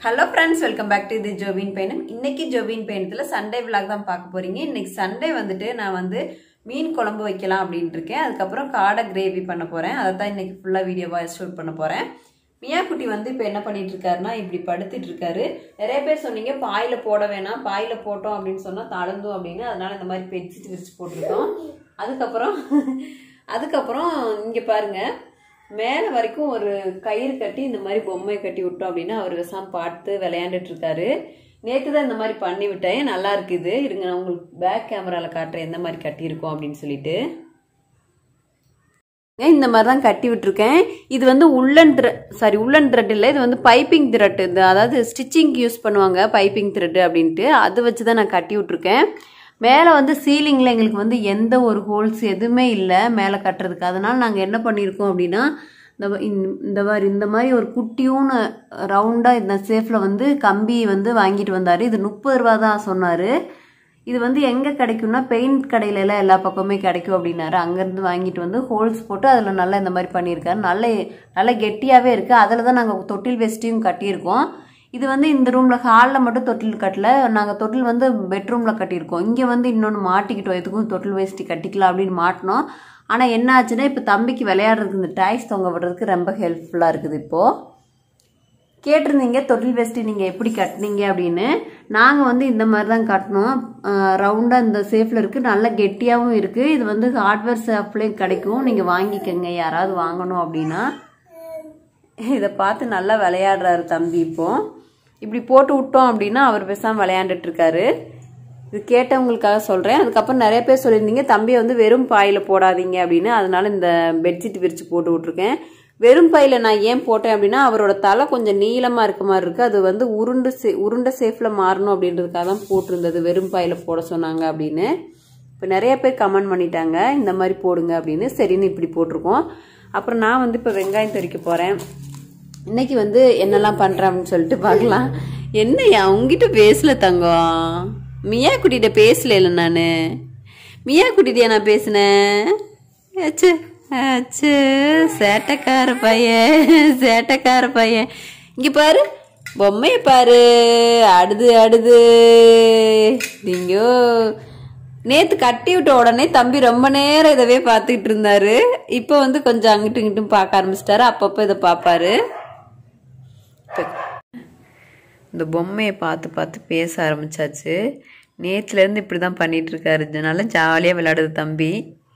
hello friends welcome back to இது ஜோபின் பயணம் இன்னைக்கு ஜோபின் பயணத்தில் சண்டே விலாக் தான் பார்க்க போறீங்க இன்னைக்கு சண்டே வந்துட்டு நான் வந்து மீன் குழம்பு வைக்கலாம் அப்படின்ட்டு இருக்கேன் அதுக்கப்புறம் காடை கிரேவி பண்ண போகிறேன் அதை தான் இன்னைக்கு ஃபுல்லாக வீடியோவாக ஷூட் பண்ண போகிறேன் மியாக்குட்டி வந்து இப்போ என்ன பண்ணிட்டு இருக்காருன்னா இப்படி படுத்துட்டு இருக்காரு நிறைய பேர் சொன்னீங்க பாயில் போட வேணாம் பாயில் போட்டோம் அப்படின்னு சொன்னால் தளர்ந்தும் அப்படின்னு அதனால இந்த மாதிரி பெட்ஷீட் விரிச்சு போட்டிருக்கோம் அதுக்கப்புறம் அதுக்கப்புறம் இங்கே பாருங்க மேலே வரைக்கும் ஒரு கயிறு கட்டி இந்த மாதிரி பொம்மையை கட்டி விட்டோம் அப்படின்னா அவர் விசாம் பார்த்து விளையாண்டுட்டு இருக்காரு நேற்று தான் இந்த மாதிரி பண்ணி விட்டேன் நல்லா இருக்குது இருங்க நான் உங்களுக்கு பேக் கேமராவில் காட்டுறேன் எந்த மாதிரி கட்டியிருக்கோம் அப்படின்னு சொல்லிட்டு இந்த மாதிரி தான் கட்டி விட்டுருக்கேன் இது வந்து உள்ளன் த்ரெட் சாரி உள்ளன் த்ரெட் இல்லை இது வந்து பைப்பிங் த்ரெட் இந்த அதாவது ஸ்டிச்சிங்க்கு யூஸ் பண்ணுவாங்க பைப்பிங் த்ரெட் அப்படின்ட்டு அது வச்சு தான் நான் கட்டி விட்ருக்கேன் மேலே வந்து சீலிங்கில் எங்களுக்கு வந்து எந்த ஒரு ஹோல்ஸ் எதுவுமே இல்லை மேலே கட்டுறதுக்கு அதனால் நாங்கள் என்ன பண்ணியிருக்கோம் அப்படின்னா இந்த வ- இந்த- இந்த மாதிரி இந்த மாதிரி ஒரு குட்டியூன்னு ரவுண்டாக இந்த சேஃபில் வந்து கம்பி வந்து வாங்கிட்டு வந்தார் இது முப்பது ரூபா தான் சொன்னார் இது வந்து எங்கே கிடைக்கும்னா பெயிண்ட் கடையில எல்லாம் எல்லா பக்கமே கிடைக்கும் அப்படின்னாரு அங்கேருந்து வாங்கிட்டு வந்து ஹோல்ஸ் போட்டு அதில் நல்லா இந்த மாதிரி பண்ணியிருக்காரு நல்ல நல்ல கெட்டியாகவே இருக்குது அதில் தான் நாங்கள் தொட்டில் வேஸ்ட்டையும் கட்டியிருக்கோம் இது வந்து இந்த ரூமில் ஹாலில் மட்டும் தொட்டில் கட்டல நாங்கள் தொட்டில் வந்து பெட்ரூமில் கட்டியிருக்கோம் இங்கே வந்து இன்னொன்று மாட்டிக்கிட்டோம் எதுக்கும் தொட்டில் வேஸ்ட்டு கட்டிக்கலாம் அப்படின்னு மாட்டினோம் ஆனால் என்ன ஆச்சுன்னா இப்போ தம்பிக்கு விளையாடுறதுக்கு இந்த டாய்ஸ் தொங்க விடுறதுக்கு ரொம்ப ஹெல்ப்ஃபுல்லாக இருக்குது இப்போது கேட்டிருந்தீங்க தொட்டில் வேஸ்ட்டு நீங்கள் எப்படி கட்டினீங்க அப்படின்னு நாங்கள் வந்து இந்த மாதிரி தான் கட்டினோம் ரவுண்டாக இந்த சேஃபில் இருக்குது நல்ல கெட்டியாகவும் இருக்குது இது வந்து ஹார்ட்வேர் ஷாப்லேயும் கிடைக்கும் நீங்கள் வாங்கிக்கோங்க யாராவது வாங்கணும் அப்படின்னா இதை பார்த்து நல்லா விளையாடுறாரு தம்பி இப்போ இப்படி போட்டு விட்டோம் அப்படின்னா அவர் பேசாமல் விளையாண்டுட்டு இருக்காரு இது கேட்டவங்களுக்காக சொல்கிறேன் அதுக்கப்புறம் நிறைய பேர் சொல்லியிருந்தீங்க தம்பியை வந்து வெறும் பாயில் போடாதீங்க அப்படின்னு அதனால இந்த பெட்ஷீட் விரித்து போட்டு விட்ருக்கேன் வெறும் பையில் நான் ஏன் போட்டேன் அப்படின்னா அவரோட தலை கொஞ்சம் நீளமாக இருக்க மாதிரி இருக்குது அது வந்து உருண்டு சே உருண்டை சேஃபில் மாறணும் அப்படின்றதுக்காக தான் போட்டிருந்தது வெறும் பையில் போட சொன்னாங்க அப்படின்னு இப்போ நிறைய பேர் கமெண்ட் பண்ணிட்டாங்க இந்த மாதிரி போடுங்க அப்படின்னு சரின்னு இப்படி போட்டிருக்கோம் அப்புறம் நான் வந்து இப்போ வெங்காயம் தெறிக்க போகிறேன் இன்னைக்கு வந்து என்னெல்லாம் பண்ணுறேன் அப்படின்னு சொல்லிட்டு பார்க்கலாம் என்னையா உங்ககிட்ட பேசல தங்கம் மியா குட்டிகிட்ட பேசல இல்லை நான் மியா குட்டிகிட்டயா நான் பேசினேன் அச்சு அச்சு சேட்டைக்கார பையன் சேட்டைக்கார பையன் இங்கே பாரு பொம்மையை பாரு அடுது அடுது நீங்கோ நேத்து கட்டி விட்ட உடனே தம்பி ரொம்ப நேரம் இதவே பார்த்துக்கிட்டு இருந்தாரு இப்போ வந்து கொஞ்சம் அங்கிட்டும் இங்கிட்டும் பார்க்க ஆரம்பிச்சிட்டாரு அப்பப்போ இதை பார்ப்பாரு இப்ப இந்த பொம்மையை பார்த்து பார்த்து பேச ஆரம்பிச்சாச்சு நேத்துலேருந்து இப்படி தான் பண்ணிட்டு இருக்காரு இதனால ஜாலியாக விளையாடுது தம்பி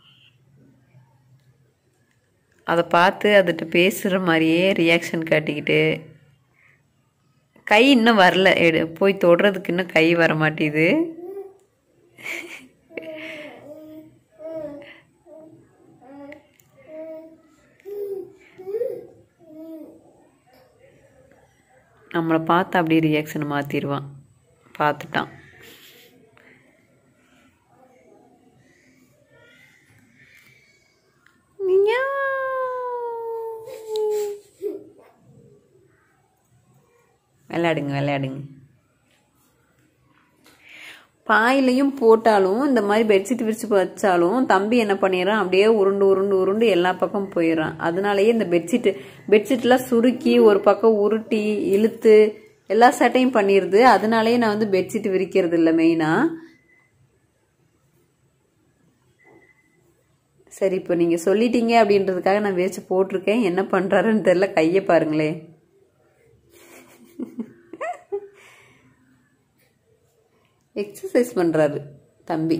அதை பார்த்து அதுகிட்ட பேசுகிற மாதிரியே ரியாக்ஷன் காட்டிக்கிட்டு கை இன்னும் வரல எடு போய் தொடுறதுக்கு இன்னும் கை வர மாட்டேது நம்மளை பார்த்து அப்படியே ரியாக்ஷன் மாற்றிடுவான் பார்த்துட்டான் விளையாடுங்க விளையாடுங்க பாயிலையும் போட்டாலும் இந்த மாதிரி பெட்ஷீட் விரிச்சு வச்சாலும் தம்பி என்ன பண்ணிடுறான் அப்படியே உருண்டு உருண்டு உருண்டு எல்லா பக்கம் போயிடுறான் அதனாலயே இந்த பெட்ஷீட் பெட்ஷீட்லாம் சுருக்கி ஒரு பக்கம் உருட்டி இழுத்து எல்லா சட்டையும் பண்ணிடுது அதனாலயே நான் வந்து பெட்ஷீட் விரிக்கிறது இல்லை மெயினாக சரி இப்போ நீங்கள் சொல்லிட்டீங்க அப்படின்றதுக்காக நான் வேச்சு போட்டிருக்கேன் என்ன பண்ணுறாருன்னு தெரில கையை பாருங்களேன் எக்ஸசைஸ் பண்ணுறாரு தம்பி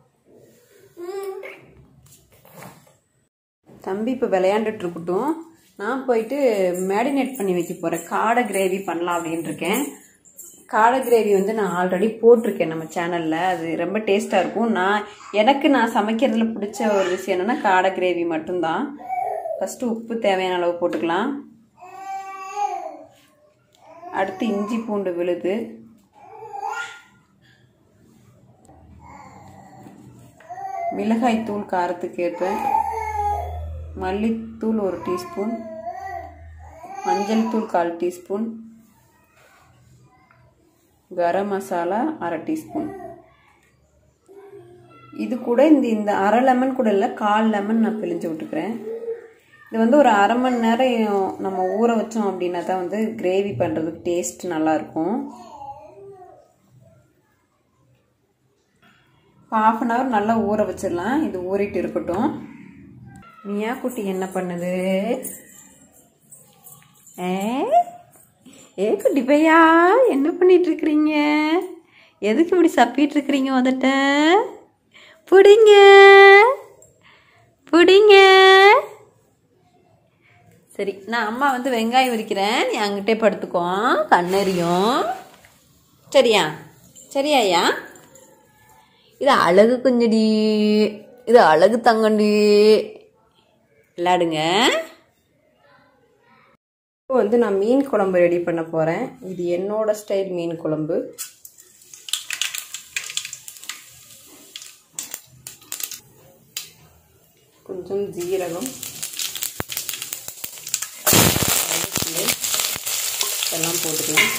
தம்பி இப்போ விளையாண்டுட்டு இருக்கட்டும் நான் போயிட்டு மேரினேட் பண்ணி வைக்க போகிறேன் காடை கிரேவி பண்ணலாம் அப்படின்னு இருக்கேன் காடை கிரேவி வந்து நான் ஆல்ரெடி போட்டிருக்கேன் நம்ம சேனலில் அது ரொம்ப டேஸ்ட்டாக இருக்கும் நான் எனக்கு நான் சமைக்கிறதுல பிடிச்ச ஒரு விஷயம் என்னென்னா காடை கிரேவி மட்டும்தான் ஃபஸ்ட்டு உப்பு தேவையான அளவு போட்டுக்கலாம் அடுத்து இஞ்சி பூண்டு விழுது மிளகாய் தூள் காரத்துக்கு ஏற்ப மல்லித்தூள் ஒரு டீஸ்பூன் மஞ்சள் தூள் கால் டீஸ்பூன் கரம் மசாலா அரை டீஸ்பூன் இது கூட இந்த இந்த அரை லெமன் கூட இல்லை கால் லெமன் நான் பிழிஞ்சு விட்டுக்கிறேன் இது வந்து ஒரு அரை மணி நேரம் நம்ம ஊற வச்சோம் அப்படின்னா தான் வந்து கிரேவி பண்ணுறதுக்கு டேஸ்ட் நல்லாயிருக்கும் ஹாஃப் அன் ஹவர் நல்லா ஊற வச்சிடலாம் இது ஊறிட்டு இருக்கட்டும் மியா குட்டி என்ன பண்ணுது ஏ ஏ குட்டி பையா என்ன பண்ணிட்டு இருக்கிறீங்க எதுக்கு இப்படி சப்பிட்டு இருக்கிறீங்க வந்துட்ட பிடிங்க பிடிங்க சரி நான் அம்மா வந்து வெங்காயம் உரிக்கிறேன் நீ அங்கிட்டே படுத்துக்கோ கண்ணறியும் சரியா சரியாயா இது அழகு குஞ்சடி இது அழகு தங்கண்டி விளையாடுங்க இப்போ வந்து நான் மீன் குழம்பு ரெடி பண்ண போகிறேன் இது என்னோட ஸ்டைல் மீன் குழம்பு கொஞ்சம் ஜீரகம் எல்லாம் போட்டுக்கலாம்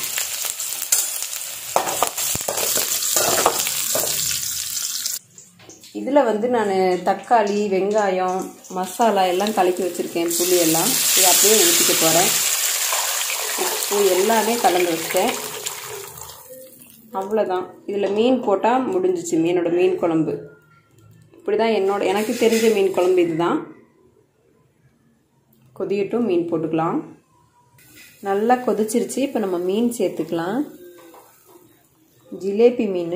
இதில் வந்து நான் தக்காளி வெங்காயம் மசாலா எல்லாம் கலக்கி வச்சுருக்கேன் புளி எல்லாம் இது அப்படியே ஊற்றிக்க போகிறேன் உப்பு எல்லாமே கலந்து வச்சிட்டேன் அவ்வளோதான் இதில் மீன் போட்டால் முடிஞ்சிச்சு மீனோட மீன் குழம்பு இப்படி தான் என்னோட எனக்கு தெரிஞ்ச மீன் குழம்பு இதுதான் கொதியட்டும் மீன் போட்டுக்கலாம் நல்லா கொதிச்சிருச்சு இப்போ நம்ம மீன் சேர்த்துக்கலாம் ஜிலேபி மீன்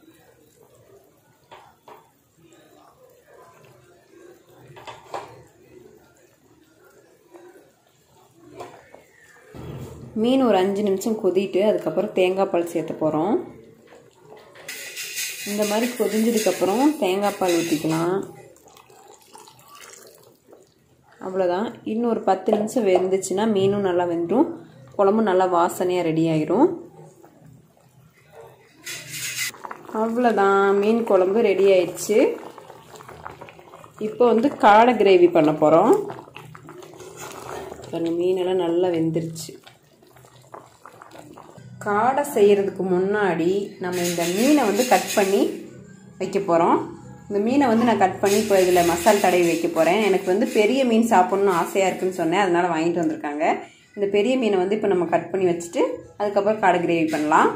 மீன் ஒரு அஞ்சு நிமிஷம் கொதிட்டு அதுக்கப்புறம் தேங்காய் பால் சேர்த்த போகிறோம் இந்த மாதிரி கொதிஞ்சதுக்கப்புறம் தேங்காய் பால் ஊற்றிக்கலாம் அவ்வளோதான் இன்னும் ஒரு பத்து நிமிஷம் வெந்துச்சுன்னா மீனும் நல்லா வெந்துடும் குழம்பும் நல்லா வாசனையாக ரெடி ஆயிரும் அவ்வளோதான் மீன் குழம்பு ரெடி ஆயிடுச்சு இப்போ வந்து காடை கிரேவி பண்ண போகிறோம் பாருங்க மீனெல்லாம் நல்லா வெந்துருச்சு காடை செய்கிறதுக்கு முன்னாடி நம்ம இந்த மீனை வந்து கட் பண்ணி வைக்க போகிறோம் இந்த மீனை வந்து நான் கட் பண்ணி இப்போ இதில் மசால் தடவி வைக்க போகிறேன் எனக்கு வந்து பெரிய மீன் சாப்பிட்ணுன்னு ஆசையாக இருக்குன்னு சொன்னேன் அதனால் வாங்கிட்டு வந்திருக்காங்க இந்த பெரிய மீனை வந்து இப்போ நம்ம கட் பண்ணி வச்சுட்டு அதுக்கப்புறம் காடை கிரேவி பண்ணலாம்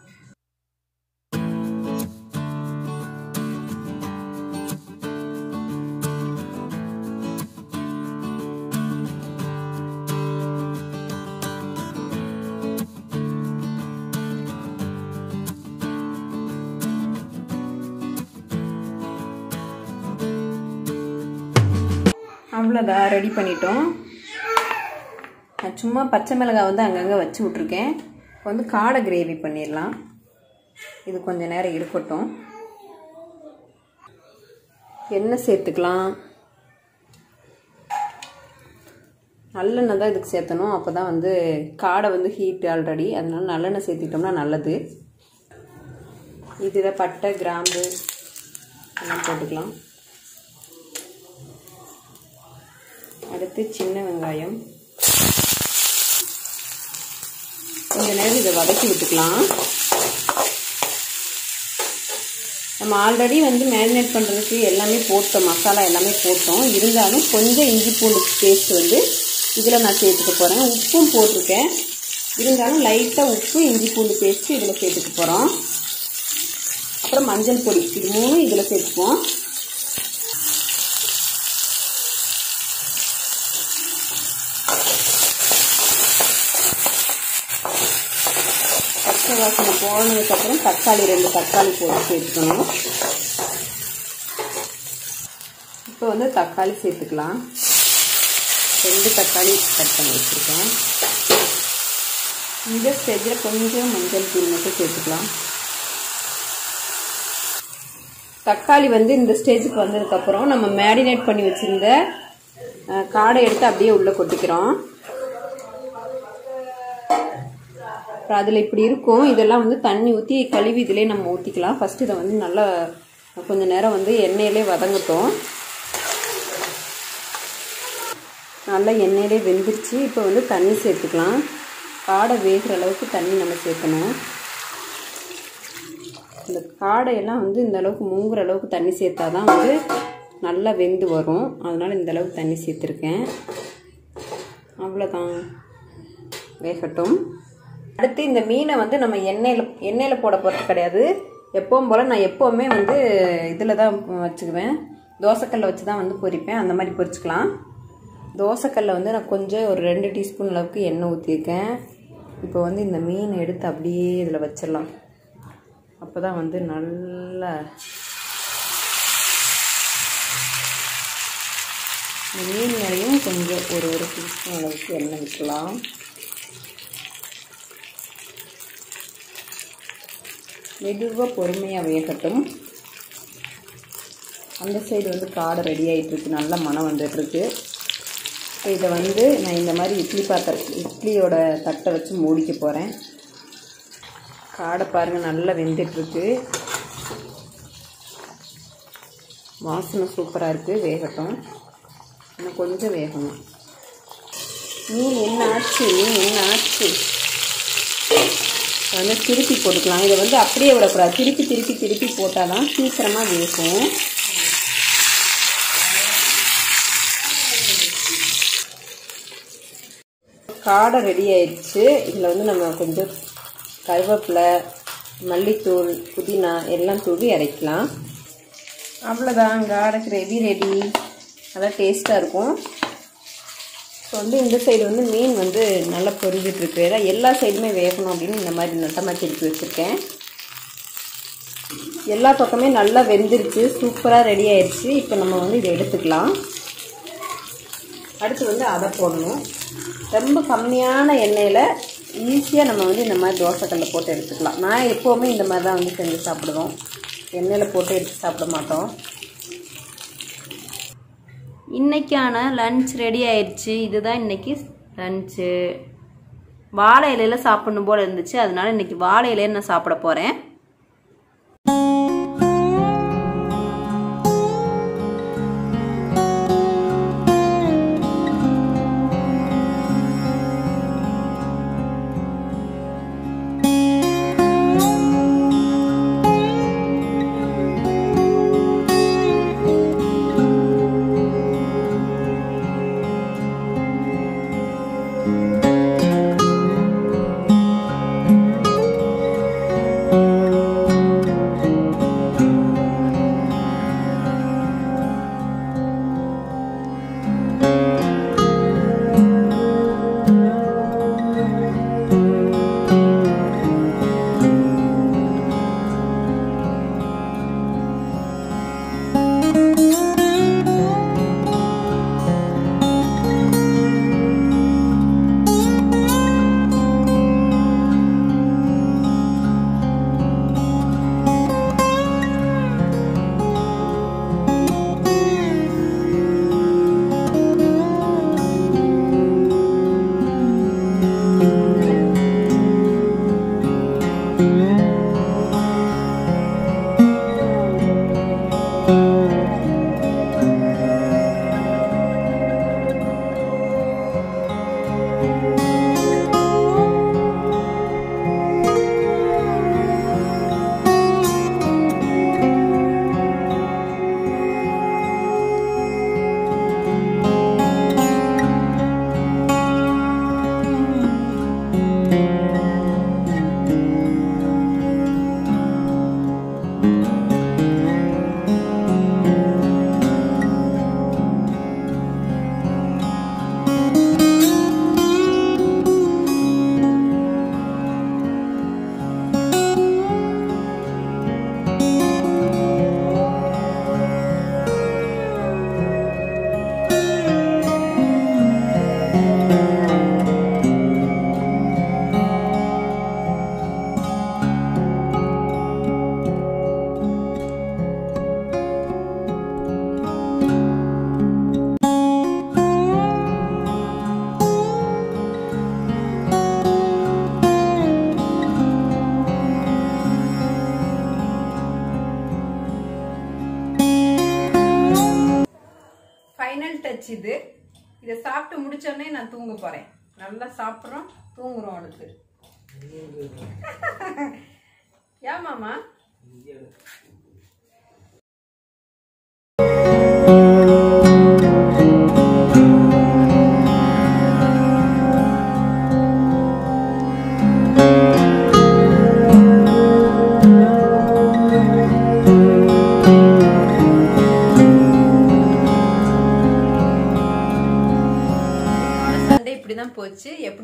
அவ்வளோதான் ரெடி பண்ணிட்டோம் நான் சும்மா பச்சை மிளகாய் வந்து அங்கங்கே வச்சு விட்ருக்கேன் இப்போ வந்து காடை கிரேவி பண்ணிடலாம் இது கொஞ்சம் நேரம் இருக்கட்டும் எண்ணெய் சேர்த்துக்கலாம் நல்லெண்ணெய் தான் இதுக்கு சேர்த்தணும் அப்போ தான் வந்து காடை வந்து ஹீட் ஆல்ரெடி அதனால நல்லெண்ணெய் சேர்த்துக்கிட்டோம்னா நல்லது இதில் பட்டை கிராம்பு எல்லாம் போட்டுக்கலாம் அடுத்து சின்ன வெங்காயம் கொஞ்ச நேரம் இதை வதக்கி விட்டுக்கலாம் நம்ம ஆல்ரெடி வந்து மேரினேட் பண்ணுறதுக்கு எல்லாமே போட்டோம் மசாலா எல்லாமே போட்டோம் இருந்தாலும் கொஞ்சம் இஞ்சி பூண்டு பேஸ்ட் வந்து இதில் நான் சேர்த்துக்க போகிறேன் உப்பும் போட்டிருக்கேன் இருந்தாலும் லைட்டாக உப்பு இஞ்சி பூண்டு பேஸ்ட்டு இதில் சேர்த்துக்க போகிறோம் அப்புறம் மஞ்சள் பொடி இது மூணும் இதில் சேர்த்துப்போம் பச்சை வாசனை போனதுக்கப்புறம் தக்காளி ரெண்டு தக்காளி போட்டு சேர்த்துக்கணும் இப்போ வந்து தக்காளி சேர்த்துக்கலாம் ரெண்டு தக்காளி கட் பண்ணி வச்சுருக்கேன் இந்த ஸ்டேஜில் கொஞ்சம் மஞ்சள் தூள் மட்டும் சேர்த்துக்கலாம் தக்காளி வந்து இந்த ஸ்டேஜுக்கு வந்ததுக்கப்புறம் நம்ம மேரினேட் பண்ணி வச்சுருந்த காடை எடுத்து அப்படியே உள்ளே கொட்டிக்கிறோம் அப்புறம் அதில் இப்படி இருக்கும் இதெல்லாம் வந்து தண்ணி ஊற்றி கழுவி இதிலே நம்ம ஊற்றிக்கலாம் ஃபஸ்ட்டு இதை வந்து நல்லா கொஞ்சம் நேரம் வந்து எண்ணெயிலே வதங்கட்டும் நல்லா எண்ணெயிலே வெந்துருச்சு இப்போ வந்து தண்ணி சேர்த்துக்கலாம் காடை வேகிற அளவுக்கு தண்ணி நம்ம சேர்க்கணும் இந்த காடையெல்லாம் வந்து இந்த அளவுக்கு மூங்குற அளவுக்கு தண்ணி சேர்த்தா தான் வந்து நல்லா வெந்து வரும் அதனால் இந்த அளவுக்கு தண்ணி சேர்த்துருக்கேன் அவ்வளோதான் வேகட்டும் அடுத்து இந்த மீனை வந்து நம்ம எண்ணெயில் எண்ணெயில் போட போகிறது கிடையாது எப்பவும் போல் நான் எப்போவுமே வந்து இதில் தான் வச்சுக்குவேன் தோசைக்கல்ல வச்சு தான் வந்து பொரிப்பேன் அந்த மாதிரி பொரிச்சுக்கலாம் தோசைக்கல்ல வந்து நான் கொஞ்சம் ஒரு ரெண்டு டீஸ்பூன் அளவுக்கு எண்ணெய் ஊற்றிருக்கேன் இப்போ வந்து இந்த மீனை எடுத்து அப்படியே இதில் வச்சிடலாம் அப்போ தான் வந்து நல்லா இந்த மீன் மேலேயும் கொஞ்சம் ஒரு ஒரு டீஸ்பூன் அளவுக்கு எண்ணெய் விட்டுலாம் மெதுவாக பொறுமையாக வேகட்டும் அந்த சைடு வந்து காடை ரெடி ஆகிட்டுருக்கு நல்ல மனம் வந்துட்டுருக்கு இப்போ இதை வந்து நான் இந்த மாதிரி இட்லி பாத்திரம் இட்லியோட தட்டை வச்சு மூடிக்க போகிறேன் காடை பாருங்கள் நல்லா வெந்துட்டுருக்கு வாசனை சூப்பராக இருக்குது வேகட்டும் இன்னும் கொஞ்சம் வேகணும் மீன் என்ன ஆச்சு மீன் என்ன ஆச்சு வந்து திருப்பி போட்டுக்கலாம் இதை வந்து அப்படியே விடக்கூடாது திருப்பி திருப்பி திருப்பி போட்டால் தான் சீக்கிரமாக வேகும் காடை ரெடி ஆயிடுச்சு இதில் வந்து நம்ம கொஞ்சம் கருவேப்பிலை மல்லித்தூள் புதினா எல்லாம் தூவி இறக்கலாம் அவ்வளோதான் காடை கிரேவி ரெடி நல்லா டேஸ்ட்டாக இருக்கும் ஸோ வந்து இந்த சைடு வந்து மீன் வந்து நல்லா பொரிஞ்சிட்டு இருக்கு ஏன்னா எல்லா சைடுமே வேகணும் அப்படின்னு இந்த மாதிரி நட்டமாக திருப்பி வச்சுருக்கேன் எல்லா பக்கமே நல்லா வெந்துருச்சு சூப்பராக ரெடி ஆயிடுச்சு இப்போ நம்ம வந்து இதை எடுத்துக்கலாம் அடுத்து வந்து அதை போடணும் ரொம்ப கம்மியான எண்ணெயில் ஈஸியாக நம்ம வந்து இந்த மாதிரி தோசைக்கல்ல போட்டு எடுத்துக்கலாம் நான் எப்போவுமே இந்த மாதிரி தான் வந்து செஞ்சு சாப்பிடுவோம் எண்ணெயில் போட்டு எடுத்து சாப்பிட மாட்டோம் இன்றைக்கான லன்ச் ரெடி ஆயிடுச்சு இதுதான் இன்னைக்கு லன்ச்சு வாழை இலையில சாப்பிடணும் போல் இருந்துச்சு அதனால இன்னைக்கு வாழை இலையில நான் சாப்பிட போகிறேன் ஃபைனல் டச் இது இதை சாப்பிட்டு முடிச்சோடனே நான் தூங்க போறேன் நல்லா சாப்பிட்றோம் தூங்குறோம் அடுத்து ஏன் மாமா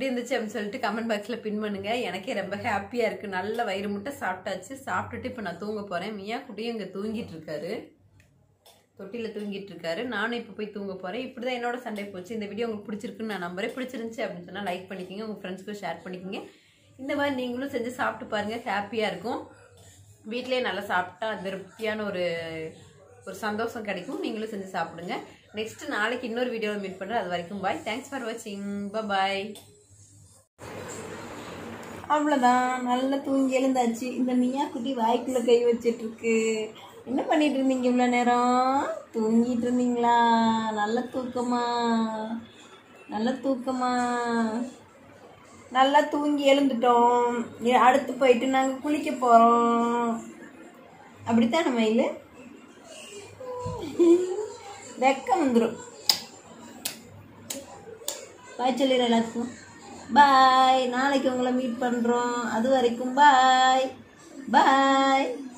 எப்படி இருந்துச்சு அப்படின்னு சொல்லிட்டு கமெண்ட் பாக்ஸில் பின் பண்ணுங்க எனக்கே ரொம்ப ஹாப்பியாக இருக்குது நல்ல வயிறு முட்டை சாப்பிட்டாச்சு சாப்பிட்டுட்டு இப்போ நான் தூங்க போகிறேன் மியா குட்டியும் இங்கே தூங்கிட்டு இருக்காரு தொட்டியில் தூங்கிட்டு இருக்காரு நானும் இப்போ போய் தூங்க போகிறேன் இப்படி தான் என்னோட சண்டை போச்சு இந்த வீடியோ உங்களுக்கு பிடிச்சிருக்குன்னு நான் நம்புறேன் பிடிச்சிருந்துச்சு அப்படின்னு சொன்னால் லைக் பண்ணிக்கோங்க உங்கள் ஃப்ரெண்ட்ஸ்க்கும் ஷேர் பண்ணிக்கோங்க இந்த மாதிரி நீங்களும் செஞ்சு சாப்பிட்டு பாருங்கள் ஹாப்பியாக இருக்கும் வீட்டிலேயே நல்லா சாப்பிட்டா திருப்தியான ஒரு ஒரு சந்தோஷம் கிடைக்கும் நீங்களும் செஞ்சு சாப்பிடுங்க நெக்ஸ்ட் நாளைக்கு இன்னொரு வீடியோவில் மீட் பண்ணுறேன் அது வரைக்கும் பாய் தேங்க்ஸ் ஃபார் வாட்சிங் பாய் அவ்வளோதான் நல்லா தூங்கி எழுந்தாச்சு இந்த மியா குட்டி வாய்க்குள்ள கை வச்சிட்டு இருக்கு என்ன பண்ணிட்டு இருந்தீங்க இவ்வளோ நேரம் தூங்கிட்டு இருந்தீங்களா நல்ல தூக்கமா நல்ல தூக்கமா நல்லா தூங்கி எழுந்துட்டோம் இனி அடுத்து போயிட்டு நாங்கள் குளிக்க போகிறோம் அப்படித்தானே மயில் வெக்கம் வந்துடும் பாய் சொல்லிடுறேன் எல்லாத்துக்கும் பாய் நாளைக்கு உங்களை மீட் பண்ணுறோம் அது வரைக்கும் பாய் பாய்